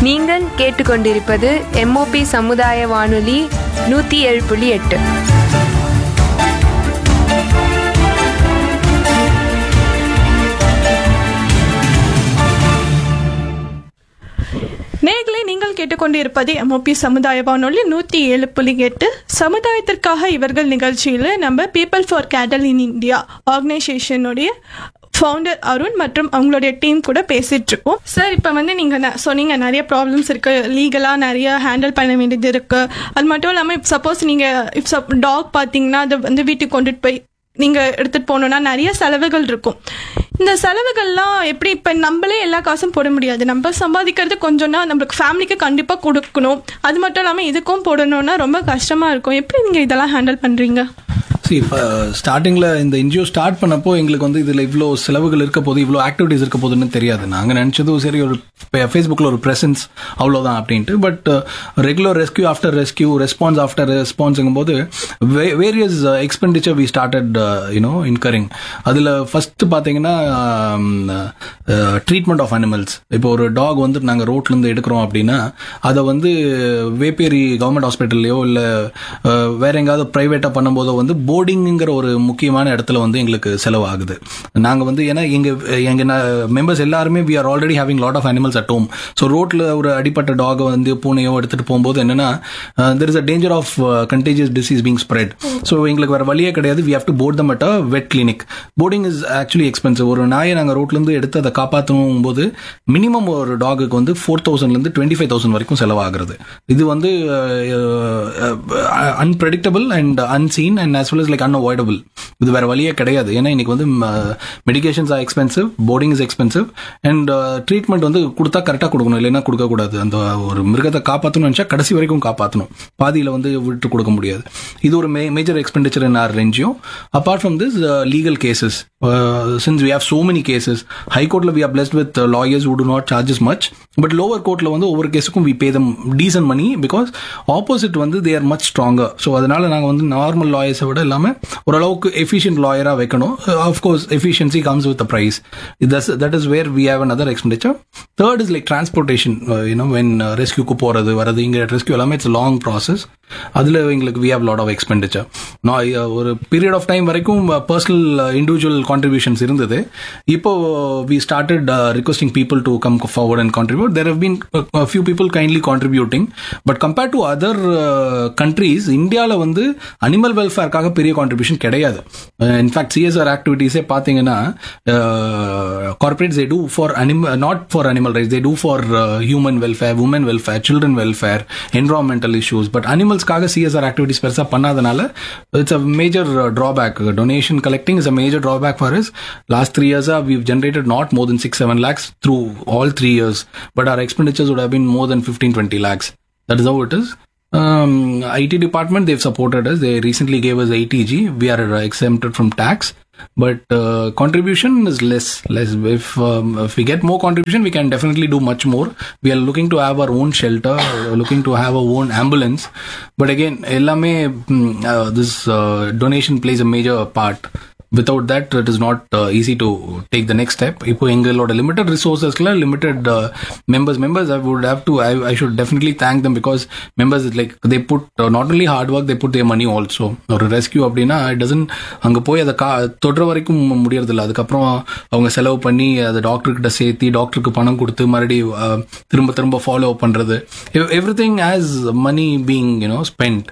நீங்கள் கேட்டுக்கொண்டிருப்பது எம்ஓபி சமுதாய வானொலி நூற்றி ஏழு புள்ளி எட்டு நேர்களை நீங்கள் கேட்டுக்கொண்டிருப்பது எம்ஓபி சமுதாய வானொலி நூற்றி ஏழு புள்ளி எட்டு சமுதாயத்திற்காக இவர்கள் நிகழ்ச்சியில் நம்ம people for cattle in India ஆர்கனைசேஷனுடைய ஃபவுண்டர் அருண் மற்றும் அவங்களுடைய டீம் கூட பேசிட்டு இருக்கோம் சார் இப்போ வந்து நீங்கள் சொன்னீங்க நிறைய ப்ராப்ளம்ஸ் இருக்கு லீகலாக நிறைய ஹேண்டில் பண்ண வேண்டியது இருக்கு அது மட்டும் இல்லாமல் இப்போ சப்போஸ் நீங்கள் இப் சப் டாக் பார்த்தீங்கன்னா அதை வந்து வீட்டுக்கு கொண்டுட்டு போய் நீங்கள் எடுத்துகிட்டு போகணுன்னா நிறைய செலவுகள் இருக்கும் இந்த செலவுகள்லாம் எப்படி இப்போ நம்மளே எல்லா காசும் போட முடியாது நம்ம சம்பாதிக்கிறது கொஞ்சம்னா நம்மளுக்கு ஃபேமிலிக்கு கண்டிப்பாக கொடுக்கணும் அது மட்டும் இல்லாமல் இதுக்கும் போடணும்னா ரொம்ப கஷ்டமாக இருக்கும் எப்படி நீங்கள் இதெல்லாம் ஹேண்டில் பண்ணுறீங்க சரி இப்போ ஸ்டார்டிங்கில் இந்த என்ஜிஓ ஸ்டார்ட் பண்ணப்போ எங்களுக்கு வந்து இதில் இவ்வளோ செலவுகள் இருக்க போது இவ்வளோ ஆக்டிவிட்டீஸ் இருக்க போதுன்னு தெரியாது நாங்கள் நினச்சதும் சரி ஒரு ஃபேஸ்புக்கில் ஒரு ப்ரெசன்ஸ் அவ்வளோதான் அப்படின்ட்டு but regular rescue after rescue response after ரெஸ்பான்ஸுங்கும் போது various expenditure we started you know incurring அதில் ஃபஸ்ட்டு பார்த்தீங்கன்னா ட்ரீட்மெண்ட் ஆஃப் அனிமல்ஸ் இப்போ ஒரு டாக் வந்து நாங்கள் ரோட்லேருந்து எடுக்கிறோம் அப்படின்னா அதை வந்து வேப்பேரி கவர்மெண்ட் ஹாஸ்பிட்டல்லையோ இல்லை வேற எங்காவது ப்ரைவேட்டாக பண்ணும்போதோ வந்து போர்டிங்குங்கிற ஒரு முக்கியமான இடத்துல வந்து எங்களுக்கு செலவாகுது நாங்கள் வந்து ஏன்னா எங்கள் எங்கள் மெம்பர்ஸ் எல்லாருமே we are already having lot of animals at home so ரோட்டில் ஒரு அடிப்பட்ட டாகை வந்து பூனையோ எடுத்துகிட்டு போகும்போது என்னன்னா there is a danger of contagious disease being spread so எங்களுக்கு வேறு வழியே கிடையாது we have to board them at a vet clinic boarding is actually expensive ஒரு நாயை நாங்கள் ரோட்லேருந்து எடுத்து அதை காப்பாற்றணும் போது மினிமம் ஒரு டாகுக்கு வந்து ஃபோர் தௌசண்ட்லேருந்து டுவெண்ட்டி ஃபைவ் தௌசண்ட் வரைக்கும் செலவாகிறது இது வந்து unpredictable and unseen and as well as like unavoidable இது வேற வழியே கிடையாது ஏன்னா இன்னைக்கு வந்து medications are expensive boarding is expensive and treatment வந்து கொடுத்தா கரெக்டாக கொடுக்கணும் இல்லைன்னா கொடுக்கக்கூடாது அந்த ஒரு மிருகத்தை காப்பாற்றணும்னு நினச்சா கடைசி வரைக்கும் காப்பாற்றணும் பாதியில் வந்து விட்டு கொடுக்க முடியாது இது ஒரு மே மேஜர் எக்ஸ்பெண்டிச்சர் இன் ஆர் ரெஞ்சியும் apart from this legal cases since we have so many cases ஹைகோர்ட்டில் we are blessed with lawyers who do not charges much but lower கோர்ட்டில் வந்து ஒவ்வொரு கேஸுக்கும் we pay them decent money because opposite வந்து they are much stronger so அதனால நாங்கள் வந்து normal லாயர்ஸை விட இல்லாமல் ஓரளவுக்கு எஃபிஷியன்ட் லாயராக வைக்கணும் of course efficiency comes with price thus that is where we have another expenditure third is like transportation you know when ரெஸ்கியூக்கு போகிறது வரது இங்கே ரெஸ்கியூ எல்லாமே இட்ஸ் லாங் ப்ராசஸ் அதில் எங்களுக்கு we have lot of expenditure நான் ஒரு பீரியட் ஆஃப் டைம் வரைக்கும் பர்சனல் இண்டிவிஜுவல் கான்ட்ரிபியூஷன்ஸ் இருந்தது இப்போ we started requesting people to come forward and contribute there have been few people kindly contributing but compared to other countries இந்தியாவில் வந்து animal வெல்ஃபேர்க்காக பெரிய contribution கிடையாது in fact CSR ஆக்டிவிட்டீஸே பார்த்தீங்கன்னா corporates they do for animal not for animal rights they do for human welfare women welfare children welfare environmental issues but அனிமல்ஸ்க்காக CSR activities பெருசாக பண்ணாதனால it's a major drawback donation collecting is a major drawback for is last three இயர்ஸாக we've generated not more than 6 7 lakhs through all three years but our expenditures would have been more than 15 20 lakhs that is how it is um, IT department they've supported us they recently gave us 80g we are uh, exempted from tax but uh, contribution is less less if um, if we get more contribution we can definitely do much more we are looking to have our own shelter uh, looking to have our own ambulance but again எல்லாமே mm, uh, this uh, donation plays a major part without that it is not uh, easy to take the next step இப்போ எங்களோட limited ரிசோர்ஸஸ்ல limited members members I would have to I I should definitely thank them because members like they put not only hard work they put they money also ஒரு rescue அப்படின்னா it does அங்கே போய் அதை கா தொடுற வரைக்கும் முடியறதில்ல அதுக்கப்புறம் அவங்க செலவு பண்ணி அதை டாக்டர்கிட்ட சேர்த்தி டாக்டருக்கு பணம் கொடுத்து மறுபடியும் uh, திரும்ப திரும்ப ஃபாலோ பண்ணுறது everything as money being you know spend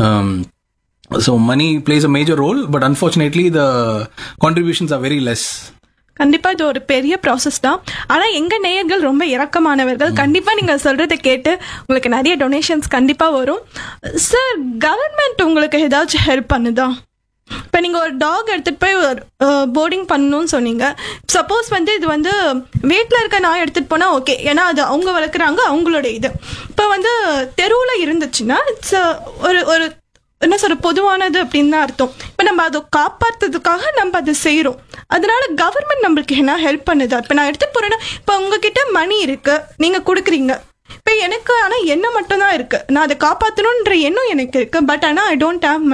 so money plays a major role but unfortunately the contributions are very less கண்டிப்பா இது ஒரு பெரிய ப்ராசஸ் தான் ஆனா எங்க நேயர்கள் ரொம்ப இரக்கமானவர்கள் கண்டிப்பா நீங்க சொல்றதை கேட்டு உங்களுக்கு நிறைய டொனேஷன்ஸ் கண்டிப்பா வரும் சார் கவர்மெண்ட் உங்களுக்கு ஏதாச்சும் ஹெல்ப் பண்ணுதா இப்போ நீங்கள் ஒரு டாக் எடுத்துகிட்டு போய் ஒரு போர்டிங் பண்ணணும்னு சொன்னீங்க சப்போஸ் வந்து இது வந்து வீட்டில் இருக்க நாய் எடுத்துகிட்டு போனால் ஓகே ஏன்னா அது அவங்க வளர்க்குறாங்க அவங்களோட இது இப்போ வந்து தெருவில் இருந்துச்சுன்னா இட்ஸ் ஒரு ஒரு என்ன சொல்ற பொதுவானது அப்படின்னு தான் அர்த்தம் இப்போ நம்ம அதை காப்பாற்றுறதுக்காக நம்ம அதை செய்கிறோம் அதனால கவர்மெண்ட் நம்மளுக்கு என்ன ஹெல்ப் பண்ணுதா இப்போ நான் எடுத்துகிட்டு போகிறேன்னா இப்போ உங்ககிட்ட மணி இருக்கு நீங்கள் கொடுக்குறீங்க இப்போ எனக்கு ஆனால் எண்ணம் மட்டும்தான் இருக்கு நான் அதை காப்பாற்றணுன்ற எண்ணம் எனக்கு இருக்கு பட் ஆனால் ஐ டோன்ட் ஹேவ் மணி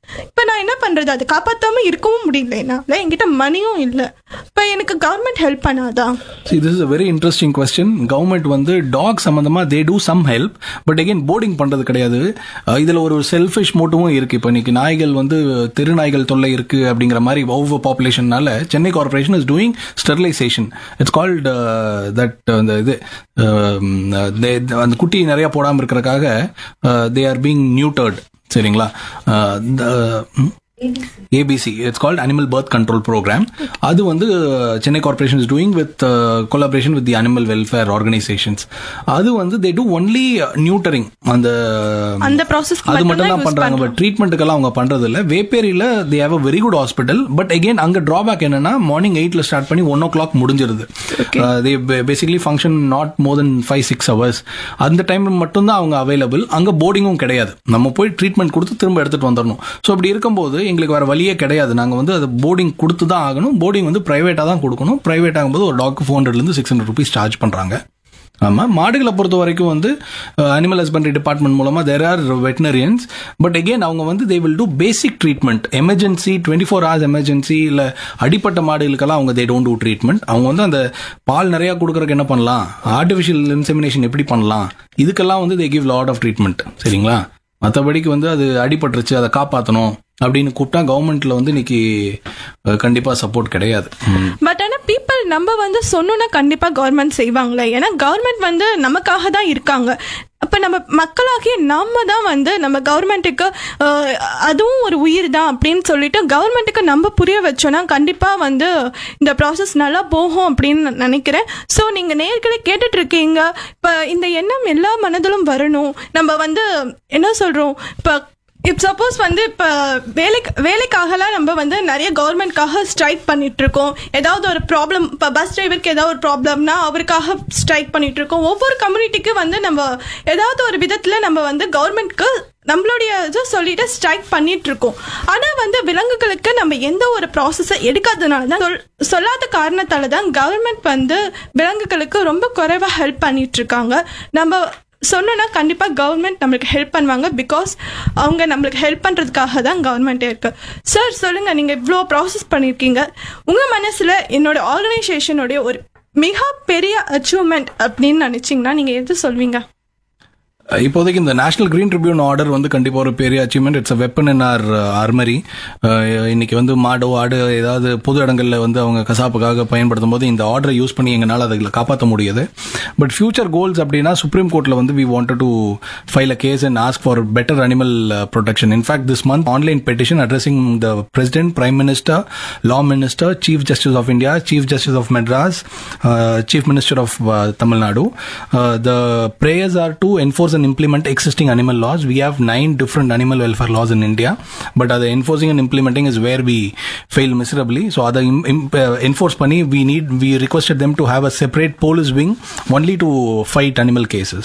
இப்போ நான் என்ன பண்ணுறது அதை காப்பாற்றாம இருக்கவும் முடியல என்னால் என்கிட்ட மணியும் இல்லை இப்போ எனக்கு கவர்மெண்ட் ஹெல்ப் பண்ணாதா See, this is a very interesting question. Government வந்து டாக் சம்பந்தமா they do some help but again boarding பண்றது கிடையாது அஹ் இதுல ஒரு செல்ஃபிஷ் மோட்டவும் இருக்கு இப்போ இன்னைக்கு நாய்கள் வந்து தெரு நாய்கள் தொல்லை இருக்கு அப்படிங்கிற மாதிரி ஓவர் பாப்புலேஷன்னால Chennai corporation is doing sterilisation it's called that அந்த இது அஹ், they- அந்த குட்டி நிறைய போடாம இருக்கிறதுக்காக தே ஆர் பீங் நியூட்டர்ட் சரிங்களா uh, the- ABC it's called animal birth control program அது வந்து Chennai corporation is doing with collaboration with the animal welfare organisations அது வந்து தே டூ ஒன்லி நியூட்டரிங் அந்த அந்த ப்ராசஸ் அது மட்டும் தான் பண்றாங்க பட் ட்ரீட்மெண்ட்டுக்கெல்லாம் அவங்க பண்றது இல்ல வேப்பேரியில they have a very good hospital but again அங்க டிராபேக் என்னன்னா மார்னிங் எயிட்ல ஸ்டார்ட் பண்ணி ஒன் ஓ கிளாக் முடிஞ்சிருது they basically function not more then five six hours அந்த டைம் மட்டும்தான் அவங்க அவைலபிள் அங்க போர்டிங்கும் கிடையாது நம்ம போய் ட்ரீட்மெண்ட் கொடுத்து திரும்ப எடுத்துட்டு வந்துடணும் ஸோ அப்படி இருக்கும்போது எங்களுக்கு வேற வழியே கிடையாது நாங்க வந்து அது போர்டிங் கொடுத்து தான் ஆகணும் போர்டிங் வந்து பிரைவேட்டா தான் கொடுக்கணும் பிரைவேட் ஆகும்போது ஒரு டாக் ஃபோர் ஹண்ட்ரட்ல இருந்து சிக்ஸ் ஹண்ட்ரட் ருபீஸ் சார்ஜ் பண்றாங்க ஆமா மாடுகளை பொறுத்த வரைக்கும் வந்து அனிமல் ஹஸ்பண்டரி டிபார்ட்மெண்ட் மூலமா there are veterinarians but again அவங்க வந்து they will do basic treatment emergency twenty four hours emergency இல்ல அடிப்பட்ட மாடுகளுக்கெல்லாம் அவங்க தே டோன்ட் டூ ட்ரீட்மெண்ட் அவங்க வந்து அந்த பால் நிறைய கொடுக்கறதுக்கு என்ன பண்ணலாம் ஆர்டிஃபிஷியல் இன்செமினேஷன் எப்படி பண்ணலாம் இதுக்கெல்லாம் வந்து they give lot of treatment சரிங்களா மற்றபடிக்கு வந்து அது அடிபட்டுருச்சு அதை காப்பாற்றணும் அப்படின்னு கூப்பிட்டா கவர்மெண்ட்ல வந்து இன்னைக்கு அஹ், கண்டிப்பா சப்போர்ட் கிடையாது ம். பட் ஆனால் பீப்புள் நம்ம வந்து சொன்னோன்னா கண்டிப்பாக கவர்மெண்ட் செய்வாங்களே ஏன்னா கவர்மெண்ட் வந்து நமக்காக தான் இருக்காங்க அப்போ நம்ம மக்களாகிய நம்ம தான் வந்து நம்ம கவர்மெண்ட்டுக்கு அதுவும் ஒரு உயிர் தான் அப்படின்னு சொல்லிட்டு கவர்மெண்ட்டுக்கு நம்ம புரிய வச்சோன்னா கண்டிப்பாக வந்து இந்த ப்ராசஸ் நல்லா போகும் அப்படின்னு நான் நினைக்கிறேன் ஸோ நீங்கள் நேர்களே கேட்டுட்டு இருக்கீங்க இப்போ இந்த எண்ணம் எல்லா மனதிலும் வரணும் நம்ம வந்து என்ன சொல்கிறோம் இப்போ இப்போ சப்போஸ் வந்து இப்போ வேலைக்கு வேலைக்காகலாம் நம்ம வந்து நிறைய கவர்மெண்ட்காக ஸ்ட்ரைக் பண்ணிட்டு இருக்கோம் ஏதாவது ஒரு ப்ராப்ளம் இப்போ பஸ் டிரைவருக்கு ஏதாவது ஒரு ப்ராப்ளம்னா அவருக்காக ஸ்ட்ரைக் பண்ணிட்டு இருக்கோம் ஒவ்வொரு கம்யூனிட்டிக்கு வந்து நம்ம ஏதாவது ஒரு விதத்தில் நம்ம வந்து கவர்மெண்ட்க்கு நம்மளுடைய இது சொல்லிட்டு ஸ்ட்ரைக் பண்ணிட்டு இருக்கோம் ஆனா வந்து விலங்குகளுக்கு நம்ம எந்த ஒரு ப்ராசஸை எடுக்காதனால தான் சொல்- சொல்லாத காரணத்தால தான் கவர்மெண்ட் வந்து விலங்குகளுக்கு ரொம்ப குறைவா ஹெல்ப் பண்ணிட்டு இருக்காங்க நம்ம சொன்னோன்னா கண்டிப்பாக கவர்மெண்ட் நம்மளுக்கு ஹெல்ப் பண்ணுவாங்க பிகாஸ் அவங்க நம்மளுக்கு ஹெல்ப் பண்ணுறதுக்காக தான் கவர்மெண்ட்டே இருக்கு சார் சொல்லுங்கள் நீங்கள் இவ்வளோ ப்ராசஸ் பண்ணியிருக்கீங்க உங்கள் மனசில் என்னோட ஆர்கனைசேஷனுடைய ஒரு மிக பெரிய அச்சீவ்மெண்ட் அப்படின்னு நினச்சிங்கன்னா நீங்கள் எது சொல்வீங்க இப்போதைக்கு இந்த நேஷனல் கிரீன் ட்ரிபியூன் ஆர்டர் வந்து கண்டிப்பா ஒரு பெரிய achievement it's a weapon in our armoury இன்னைக்கு வந்து மாடோ ஆடு ஏதாவது பொது இடங்கள்ல வந்து அவங்க கசாப்புக்காக பயன்படுத்தும் போது இந்த ஆர்டரை யூஸ் பண்ணி எங்களால் அதில் காப்பாற்ற முடியுது பட் ஃபியூச்சர் கோல்ஸ் அப்படின்னா சுப்ரீம் கோர்ட்ல வந்து we wanted to file a case and ask for better animal protection in fact this month online petition addressing the president prime minister law minister chief justice of India chief justice of Madras chief minister of Tamil Nadu the prayers are to enforce and implement existing animal laws. We have nine different animal welfare laws in India, but uh, the enforcing and implementing is where we fail miserably. So, other im- im- uh, enforce பண்ணி we need we requested them to have a separate police wing only to fight animal cases.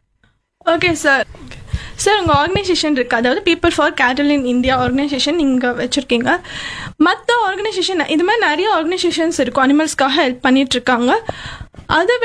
Okay sir sir உங்கள் organisation இருக்குது அதாவது people for cattle in India organisation நீங்கள் வச்சுருக்கீங்க மற்ற organisation இது மாதிரி நிறைய ஆர்கனைசேஷன்ஸ் இருக்கும் அனிமல்ஸ்க்காக ஹெல்ப் பண்ணிட்டு இருக்காங்க அதை